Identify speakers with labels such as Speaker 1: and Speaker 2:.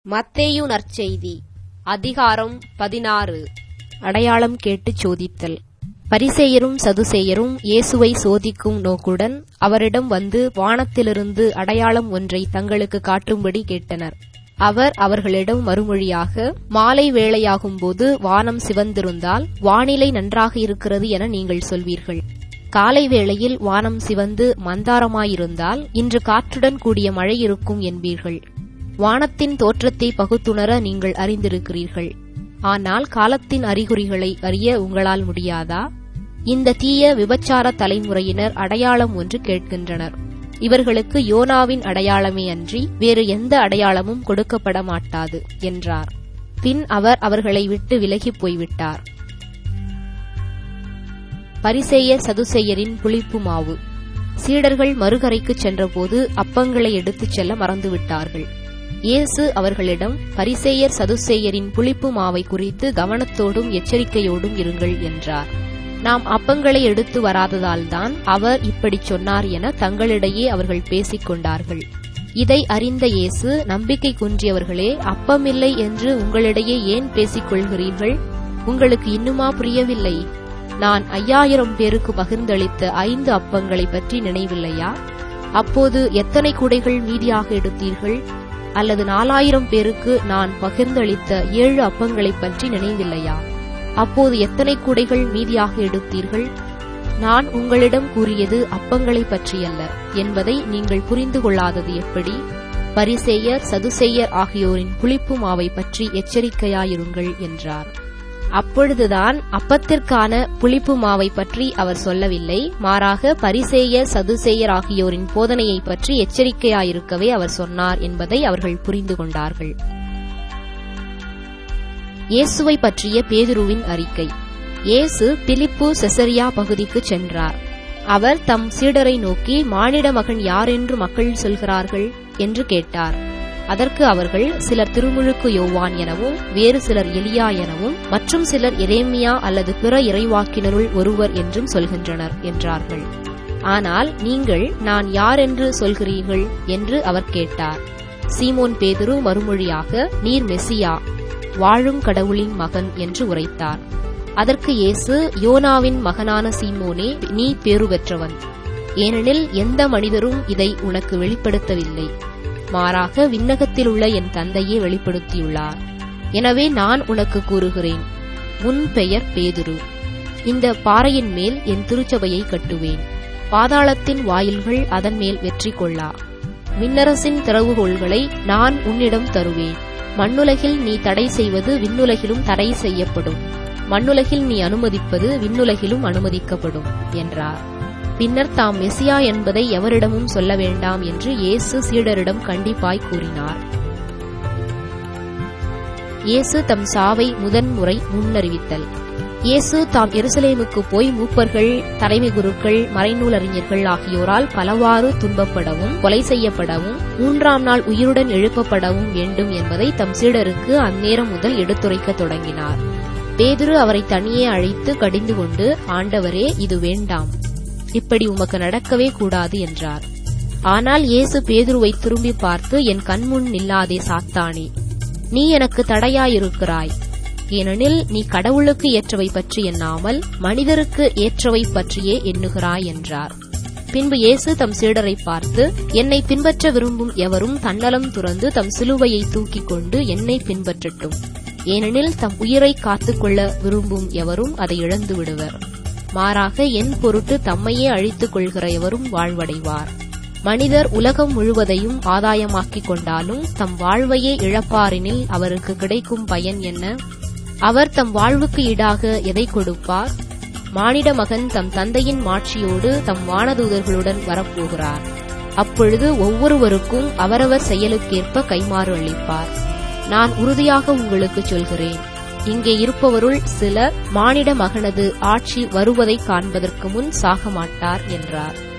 Speaker 1: மத்தேயு நற்செய்தி அதிகாரம் பதினாறு அடையாளம் கேட்டுச் சோதித்தல் பரிசேயரும் சதுசேயரும் இயேசுவை சோதிக்கும் நோக்குடன் அவரிடம் வந்து வானத்திலிருந்து அடையாளம் ஒன்றை தங்களுக்கு காட்டும்படி கேட்டனர் அவர் அவர்களிடம் மறுமொழியாக மாலை வேளையாகும்போது வானம் சிவந்திருந்தால் வானிலை நன்றாக இருக்கிறது என நீங்கள் சொல்வீர்கள் காலை வேளையில் வானம் சிவந்து மந்தாரமாயிருந்தால் இன்று காற்றுடன் கூடிய மழை இருக்கும் என்பீர்கள் வானத்தின் தோற்றத்தை பகுத்துணர நீங்கள் அறிந்திருக்கிறீர்கள் ஆனால் காலத்தின் அறிகுறிகளை அறிய உங்களால் முடியாதா இந்த தீய விபச்சார தலைமுறையினர் அடையாளம் ஒன்று கேட்கின்றனர் இவர்களுக்கு யோனாவின் அடையாளமே அன்றி வேறு எந்த அடையாளமும் கொடுக்கப்பட மாட்டாது என்றார் பின் அவர் அவர்களை விட்டு விலகிப் போய்விட்டார் பரிசேயர் சதுசேயரின் புளிப்பு மாவு சீடர்கள் மறுகரைக்குச் சென்றபோது அப்பங்களை எடுத்துச் செல்ல மறந்துவிட்டார்கள் இயேசு அவர்களிடம் பரிசேயர் சதுசேயரின் புளிப்பு மாவை குறித்து கவனத்தோடும் எச்சரிக்கையோடும் இருங்கள் என்றார் நாம் அப்பங்களை எடுத்து வராததால்தான் அவர் இப்படிச் சொன்னார் என தங்களிடையே அவர்கள் பேசிக் கொண்டார்கள் இதை அறிந்த இயேசு நம்பிக்கை குன்றியவர்களே அப்பமில்லை என்று உங்களிடையே ஏன் பேசிக் கொள்கிறீர்கள் உங்களுக்கு இன்னுமா புரியவில்லை நான் ஐயாயிரம் பேருக்கு பகிர்ந்தளித்த ஐந்து அப்பங்களை பற்றி நினைவில்லையா அப்போது எத்தனை குடைகள் மீதியாக எடுத்தீர்கள் அல்லது நாலாயிரம் பேருக்கு நான் பகிர்ந்தளித்த ஏழு அப்பங்களைப் பற்றி நினைவில்லையா அப்போது எத்தனை கூடைகள் மீதியாக எடுத்தீர்கள் நான் உங்களிடம் கூறியது அப்பங்களை பற்றியல்ல என்பதை நீங்கள் புரிந்து கொள்ளாதது எப்படி பரிசேயர் சதுசேயர் ஆகியோரின் புளிப்பு மாவை பற்றி எச்சரிக்கையாயிருங்கள் என்றார் அப்பொழுதுதான் அப்பத்திற்கான புளிப்பு மாவை பற்றி அவர் சொல்லவில்லை மாறாக பரிசேயர் சதுசேயர் ஆகியோரின் போதனையை பற்றி எச்சரிக்கையாயிருக்கவே அவர் சொன்னார் என்பதை அவர்கள் புரிந்து கொண்டார்கள் இயேசுவை பற்றிய பேதுருவின் அறிக்கை இயேசு பிலிப்பு செசரியா பகுதிக்கு சென்றார் அவர் தம் சீடரை நோக்கி மானிட மகன் யாரென்று மக்கள் சொல்கிறார்கள் என்று கேட்டார் அதற்கு அவர்கள் சிலர் திருமுழுக்கு யோவான் எனவும் வேறு சிலர் எலியா எனவும் மற்றும் சிலர் எரேமியா அல்லது பிற இறைவாக்கினருள் ஒருவர் என்றும் சொல்கின்றனர் என்றார்கள் ஆனால் நீங்கள் நான் யார் என்று சொல்கிறீர்கள் என்று அவர் கேட்டார் சீமோன் பேதுரு மறுமொழியாக நீர் மெசியா வாழும் கடவுளின் மகன் என்று உரைத்தார் அதற்கு இயேசு யோனாவின் மகனான சீமோனே நீ பேறு பெற்றவன் ஏனெனில் எந்த மனிதரும் இதை உனக்கு வெளிப்படுத்தவில்லை மாறாக விண்ணகத்தில் உள்ள என் தந்தையே வெளிப்படுத்தியுள்ளார் எனவே நான் உனக்கு கூறுகிறேன் உன் பெயர் பேதுரு இந்த பாறையின் மேல் என் திருச்சபையை கட்டுவேன் பாதாளத்தின் வாயில்கள் அதன் மேல் வெற்றி கொள்ளா விண்ணரசின் திறவுகோள்களை நான் உன்னிடம் தருவேன் மண்ணுலகில் நீ தடை செய்வது விண்ணுலகிலும் தடை செய்யப்படும் மண்ணுலகில் நீ அனுமதிப்பது விண்ணுலகிலும் அனுமதிக்கப்படும் என்றார் பின்னர் தாம் மெசியா என்பதை எவரிடமும் சொல்ல வேண்டாம் என்று இயேசு சீடரிடம் கண்டிப்பாய் கூறினார் இயேசு தம் சாவை முதன்முறை முன்னறிவித்தல் இயேசு தாம் எருசலேமுக்கு போய் மூப்பர்கள் தலைமை குருக்கள் மறைநூல் அறிஞர்கள் ஆகியோரால் பலவாறு துன்பப்படவும் கொலை செய்யப்படவும் மூன்றாம் நாள் உயிருடன் எழுப்பப்படவும் வேண்டும் என்பதை தம் சீடருக்கு அந்நேரம் முதல் எடுத்துரைக்க தொடங்கினார் பேதுரு அவரை தனியே அழைத்து கடிந்து கொண்டு ஆண்டவரே இது வேண்டாம் இப்படி உமக்கு நடக்கவே கூடாது என்றார் ஆனால் இயேசு பேதுருவை திரும்பி பார்த்து என் கண்முன் நில்லாதே சாத்தானே நீ எனக்கு தடையாயிருக்கிறாய் ஏனெனில் நீ கடவுளுக்கு ஏற்றவை பற்றி எண்ணாமல் மனிதருக்கு ஏற்றவை பற்றியே எண்ணுகிறாய் என்றார் பின்பு இயேசு தம் சீடரை பார்த்து என்னை பின்பற்ற விரும்பும் எவரும் தன்னலம் துறந்து தம் சிலுவையை தூக்கிக் கொண்டு என்னை பின்பற்றட்டும் ஏனெனில் தம் உயிரை காத்துக்கொள்ள விரும்பும் எவரும் அதை இழந்து விடுவர் மாறாக என் பொருட்டு தம்மையே அழித்துக் கொள்கிற எவரும் வாழ்வடைவார் மனிதர் உலகம் முழுவதையும் ஆதாயமாக்கிக் கொண்டாலும் தம் வாழ்வையே இழப்பாரெனில் அவருக்கு கிடைக்கும் பயன் என்ன அவர் தம் வாழ்வுக்கு ஈடாக எதை கொடுப்பார் மானிட மகன் தம் தந்தையின் மாட்சியோடு தம் வானதூதர்களுடன் வரப்போகிறார் அப்பொழுது ஒவ்வொருவருக்கும் அவரவர் செயலுக்கேற்ப கைமாறு அளிப்பார் நான் உறுதியாக உங்களுக்கு சொல்கிறேன் இங்கே இருப்பவருள் சிலர் மானிட மகனது ஆட்சி வருவதை காண்பதற்கு முன் சாக மாட்டார் என்றார்